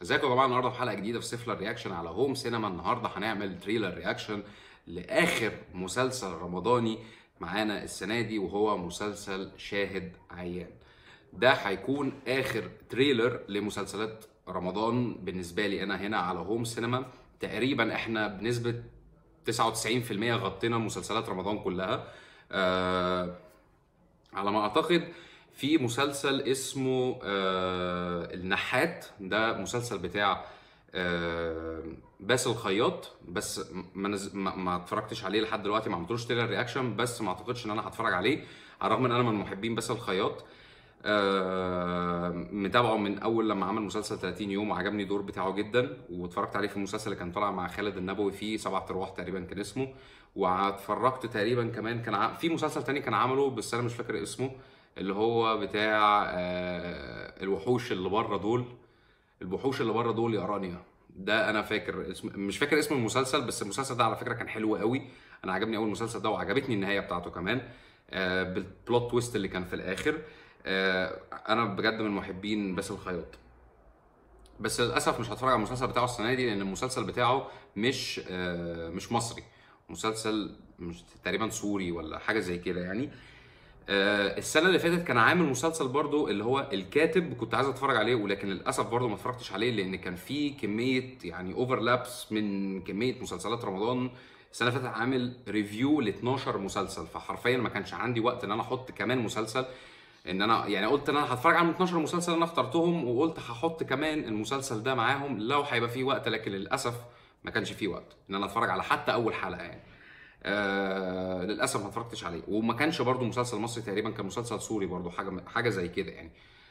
ازيكم يا جماعه النهارده في حلقه جديده في سيفلر رياكشن على هوم سينما النهارده هنعمل تريلر رياكشن لاخر مسلسل رمضاني معانا السنه دي وهو مسلسل شاهد عيان ده هيكون اخر تريلر لمسلسلات رمضان بالنسبه لي انا هنا على هوم سينما تقريبا احنا بنسبه 99% غطينا مسلسلات رمضان كلها آه على ما اعتقد في مسلسل اسمه آه النحات ده مسلسل بتاع آه باسل الخياط بس ما, نز... ما, ما اتفرجتش عليه لحد دلوقتي ما عملتلوش تريلر رياكشن بس ما اعتقدش ان انا هتفرج عليه على الرغم ان انا من محبين باسل الخياط آه متابعه من اول لما عمل مسلسل 30 يوم وعجبني الدور بتاعه جدا واتفرجت عليه في المسلسل اللي كان طالع مع خالد النبوي فيه سبعة ارواح تقريبا كان اسمه واتفرجت تقريبا كمان كان ع... في مسلسل تاني كان عمله بس انا مش فاكر اسمه اللي هو بتاع آه الوحوش اللي بره دول الوحوش اللي بره دول يا رانيا ده انا فاكر اسم مش فاكر اسم المسلسل بس المسلسل ده على فكره كان حلو قوي انا عجبني اول المسلسل ده وعجبتني النهايه بتاعته كمان آه بالبلوت تويست اللي كان في الاخر آه انا بجد من محبين باسل الخياط بس للاسف مش هتفرج على المسلسل بتاعه السنه دي لان المسلسل بتاعه مش آه مش مصري مسلسل مش تقريبا سوري ولا حاجه زي كده يعني آه السنه اللي فاتت كان عامل مسلسل برضو اللي هو الكاتب كنت عايز اتفرج عليه ولكن للاسف برضو ما اتفرجتش عليه لان كان في كميه يعني اوفرلابس من كميه مسلسلات رمضان السنه اللي فاتت عامل ريفيو ل 12 مسلسل فحرفيا ما كانش عندي وقت ان انا احط كمان مسلسل ان انا يعني قلت ان انا هتفرج على 12 مسلسل اللي انا اخترتهم وقلت هحط كمان المسلسل ده معاهم لو هيبقى فيه وقت لكن للاسف ما كانش فيه وقت ان انا اتفرج على حتى اول حلقه يعني آه للاسف ما اتفرجتش عليه وما كانش برضو مسلسل مصري تقريبا كان مسلسل سوري برضو حاجه حاجه زي كده يعني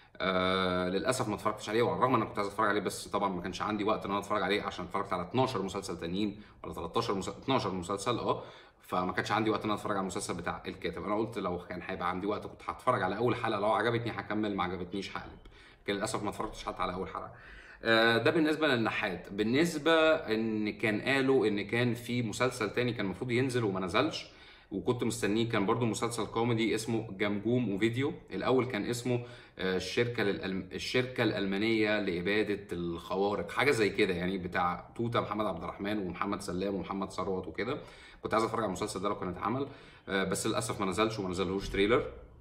آه للاسف ما اتفرجتش عليه وعلى الرغم ان انا كنت عايز اتفرج عليه بس طبعا ما كانش عندي وقت ان انا اتفرج عليه عشان اتفرجت على 12 مسلسل تانيين ولا 13 مسلسل 12 مسلسل اه فما كانش عندي وقت ان انا اتفرج على المسلسل بتاع الكاتب انا قلت لو كان هيبقى عندي وقت كنت هتفرج على اول حلقه لو عجبتني هكمل ما عجبتنيش هقلب لكن للاسف ما اتفرجتش حتى على اول حلقه ده بالنسبه للنحات بالنسبه ان كان قالوا ان كان في مسلسل تاني كان المفروض ينزل وما نزلش وكنت مستنيه كان برضو مسلسل كوميدي اسمه جمجوم وفيديو الاول كان اسمه الشركه للألم... الشركه الالمانيه لاباده الخوارق حاجه زي كده يعني بتاع توته محمد عبد الرحمن ومحمد سلام ومحمد ثروت وكده كنت عايز اتفرج على المسلسل ده لو كان اتعمل بس للاسف ما نزلش وما نزلهوش تريلر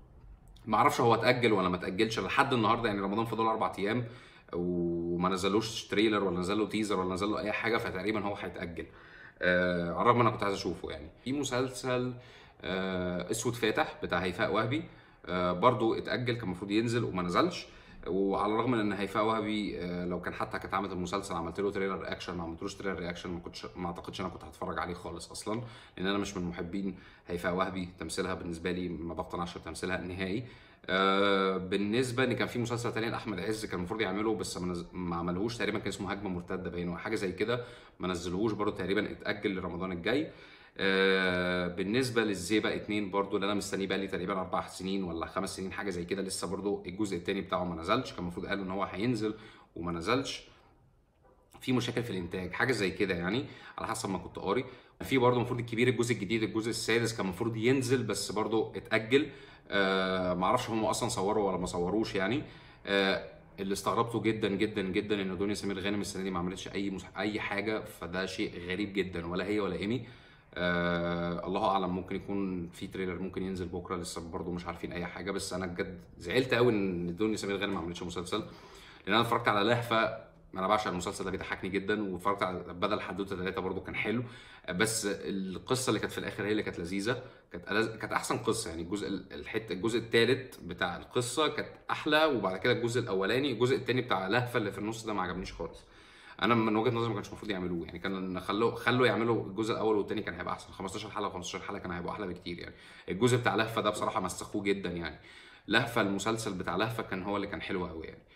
ما اعرفش هو اتاجل ولا ما اتاجلش لحد النهارده يعني رمضان فضل اربع ايام وما نزلوش تريلر ولا نزل له تيزر ولا نزل له اي حاجه فتقريبا هو هيتاجل آه على الرغم انا كنت عايز اشوفه يعني في مسلسل آه اسود فاتح بتاع هيفاء وهبي آه برضو اتاجل كان المفروض ينزل وما نزلش وعلى الرغم من ان هيفاء وهبي آه لو كان حتى كانت عملت المسلسل عملت له تريلر رياكشن ما عملتلوش تريلر رياكشن ما كنتش ما اعتقدش انا كنت هتفرج عليه خالص اصلا لان انا مش من محبين هيفاء وهبي تمثيلها بالنسبه لي ما بقتنعش بتمثيلها نهائي آه بالنسبه ان كان في مسلسل تاني لاحمد عز كان المفروض يعمله بس ما, نز... ما عملهوش تقريبا كان اسمه هجمه مرتده باين او حاجه زي كده ما نزلهوش برضه تقريبا اتاجل لرمضان الجاي آه بالنسبه للزيبه اتنين برضو اللي انا مستنيه بقى لي تقريبا اربع سنين ولا خمس سنين حاجه زي كده لسه برضو الجزء الثاني بتاعه ما نزلش كان المفروض قالوا ان هو هينزل وما نزلش في مشاكل في الانتاج حاجه زي كده يعني على حسب ما كنت قاري في برضو المفروض الكبير الجزء الجديد الجزء السادس كان المفروض ينزل بس برضو اتاجل آه معرفش هم اصلا صوروا ولا ما صوروش يعني آه اللي استغربته جدا جدا جدا ان دنيا سمير غانم السنه دي ما عملتش اي مس... اي حاجه فده شيء غريب جدا ولا هي ولا ايمي آه الله اعلم ممكن يكون في تريلر ممكن ينزل بكره لسه برضه مش عارفين اي حاجه بس انا بجد زعلت قوي ان دنيا سمير غانم ما عملتش مسلسل لان انا اتفرجت على لهفه انا بعشق المسلسل ده بيضحكني جدا واتفرجت على بدل حدوته ثلاثه برضه كان حلو بس القصه اللي كانت في الاخر هي اللي كانت لذيذه كانت ألز... كانت احسن قصه يعني الجزء الحته الجزء الثالث بتاع القصه كانت احلى وبعد كده الجزء الاولاني الجزء الثاني بتاع لهفه اللي في النص ده ما عجبنيش خالص انا من وجهه نظري ما كانش المفروض يعملوه يعني كان خلوا خلوا يعملوا الجزء الاول والثاني كان هيبقى احسن 15 حلقه 15 حلقه كان هيبقوا احلى بكتير يعني الجزء بتاع لهفه ده بصراحه مسخوه جدا يعني لهفه المسلسل بتاع لهفه كان هو اللي كان حلو قوي يعني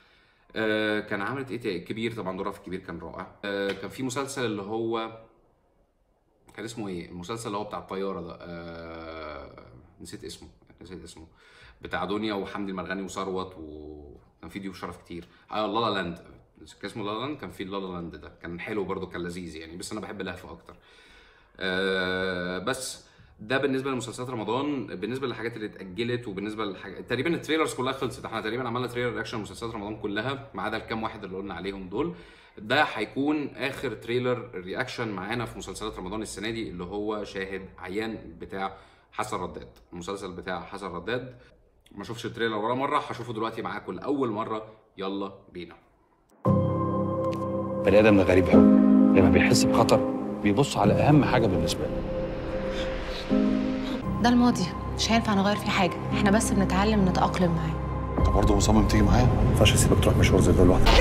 آه كان عملت ايه كبير طبعا دورها في كبير كان رائع آه كان في مسلسل اللي هو كان اسمه ايه المسلسل اللي هو بتاع الطياره ده آه نسيت اسمه نسيت اسمه بتاع دنيا وحمدي المرغني وثروت وكان في ضيوف شرف كتير اه لالا لاند كان اسمه لالا لاند كان في لالا لاند ده كان حلو برده كان لذيذ يعني بس انا بحب لهفه اكتر آه بس ده بالنسبه لمسلسلات رمضان بالنسبه للحاجات اللي اتاجلت وبالنسبه للحاجات تقريبا التريلرز كلها خلصت احنا تقريبا عملنا تريلر رياكشن مسلسلات رمضان كلها ما عدا الكام واحد اللي قلنا عليهم دول ده هيكون اخر تريلر رياكشن معانا في مسلسلات رمضان السنه دي اللي هو شاهد عيان بتاع حسن رداد المسلسل بتاع حسن رداد ما شوفش التريلر ولا مره هشوفه دلوقتي معاكم لاول مره يلا بينا بني ادم ده غريب قوي لما بيحس بخطر بيبص على اهم حاجه بالنسبه له ده الماضي مش هينفع نغير فيه حاجة احنا بس بنتعلم نتأقلم معاه انت برضه مصمم تيجي معايا؟ ما ينفعش اسيبك تروح مشوار زي ده لوحدك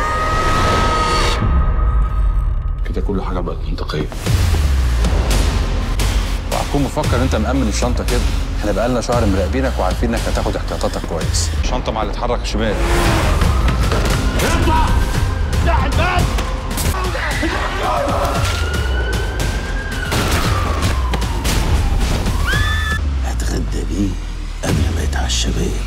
كده كل حاجه بقت منطقيه وهتكون مفكر ان انت مأمن الشنطه كده احنا بقالنا شهر مراقبينك وعارفين انك هتاخد احتياطاتك كويس الشنطه مع اللي اتحرك شمال هتغدى بيه قبل ما يتعشى بيه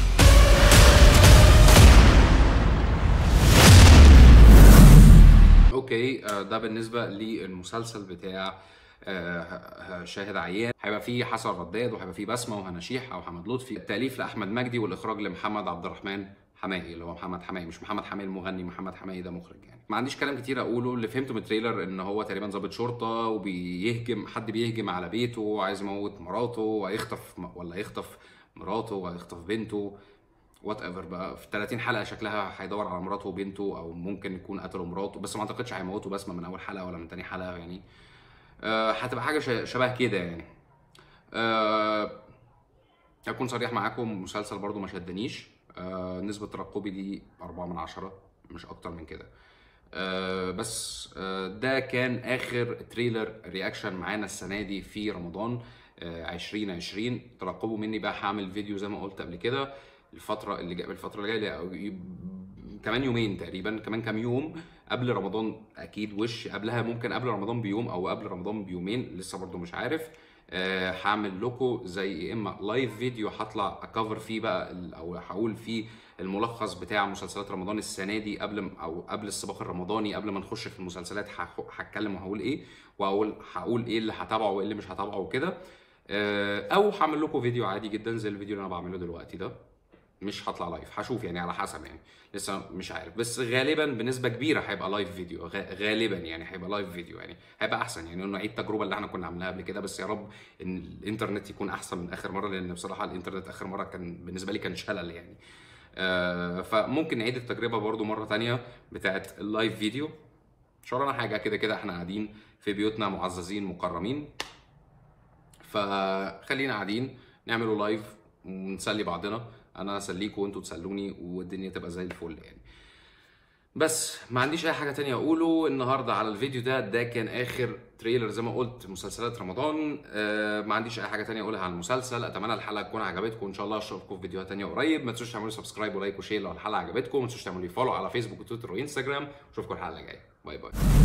اوكي آه، ده بالنسبه للمسلسل بتاع آه، شاهد عيان هيبقى فيه حسن رداد وهيبقى فيه بسمه وهنا شيحه وحمد لطفي التاليف لاحمد مجدي والاخراج لمحمد عبد الرحمن حمائي اللي هو محمد حمائي مش محمد حمائي المغني محمد حمائي ده مخرج يعني ما عنديش كلام كتير اقوله اللي فهمته من التريلر ان هو تقريبا ضابط شرطه وبيهجم حد بيهجم على بيته وعايز يموت مراته وهيخطف ولا يخطف مراته وهيخطف بنته وات ايفر بقى في 30 حلقه شكلها هيدور على مراته وبنته او ممكن يكون قتلوا مراته بس ما اعتقدش هيموتوا بسمه من اول حلقه ولا من تاني حلقه يعني آه، هتبقى حاجه ش- شبه كده يعني آه، اكون صريح معاكم مسلسل برضو ما شدنيش آه، نسبه ترقبي دي 4 من عشرة مش اكتر من كده آه، بس آه، ده كان اخر تريلر رياكشن معانا السنه دي في رمضان آه، 2020 ترقبوا مني بقى هعمل فيديو زي ما قلت قبل كده الفتره اللي جايه الفتره اللي جايه أو ي- كمان يومين تقريبا كمان كام يوم قبل رمضان اكيد وش قبلها ممكن قبل رمضان بيوم او قبل رمضان بيومين لسه برضو مش عارف آه، هعمل لكم زي يا اما لايف فيديو هطلع اكفر فيه بقى ال- او هقول فيه الملخص بتاع مسلسلات رمضان السنه دي قبل م- او قبل السباق الرمضاني قبل ما نخش في المسلسلات هخ- هتكلم وهقول ايه واقول هقول ايه اللي هتابعه وايه اللي مش هتابعه وكده آه، او هعمل لكم فيديو عادي جدا زي الفيديو اللي انا بعمله دلوقتي ده مش هطلع لايف هشوف يعني على حسب يعني لسه مش عارف بس غالبا بنسبه كبيره هيبقى لايف فيديو غ- غالبا يعني هيبقى لايف فيديو يعني هيبقى احسن يعني انه نعيد التجربه اللي احنا كنا عاملينها قبل كده بس يا رب ان الانترنت يكون احسن من اخر مره لان بصراحه الانترنت اخر مره كان بالنسبه لي كان شلل يعني آه فممكن نعيد التجربه برضو مره تانية بتاعت اللايف فيديو مش ورانا حاجه كده كده احنا قاعدين في بيوتنا معززين مكرمين فخلينا قاعدين نعملوا لايف ونسلي بعضنا انا اسليكم وانتوا تسلوني والدنيا تبقى زي الفل يعني بس ما عنديش اي حاجه تانية اقوله النهارده على الفيديو ده ده كان اخر تريلر زي ما قلت مسلسلات رمضان آه ما عنديش اي حاجه تانية اقولها على المسلسل اتمنى الحلقه تكون عجبتكم ان شاء الله اشوفكم في فيديوهات تانية قريب ما تنسوش تعملوا سبسكرايب ولايك وشير لو الحلقه عجبتكم ما تنسوش تعملوا لي فولو على فيسبوك وتويتر وانستجرام اشوفكم الحلقه الجايه باي باي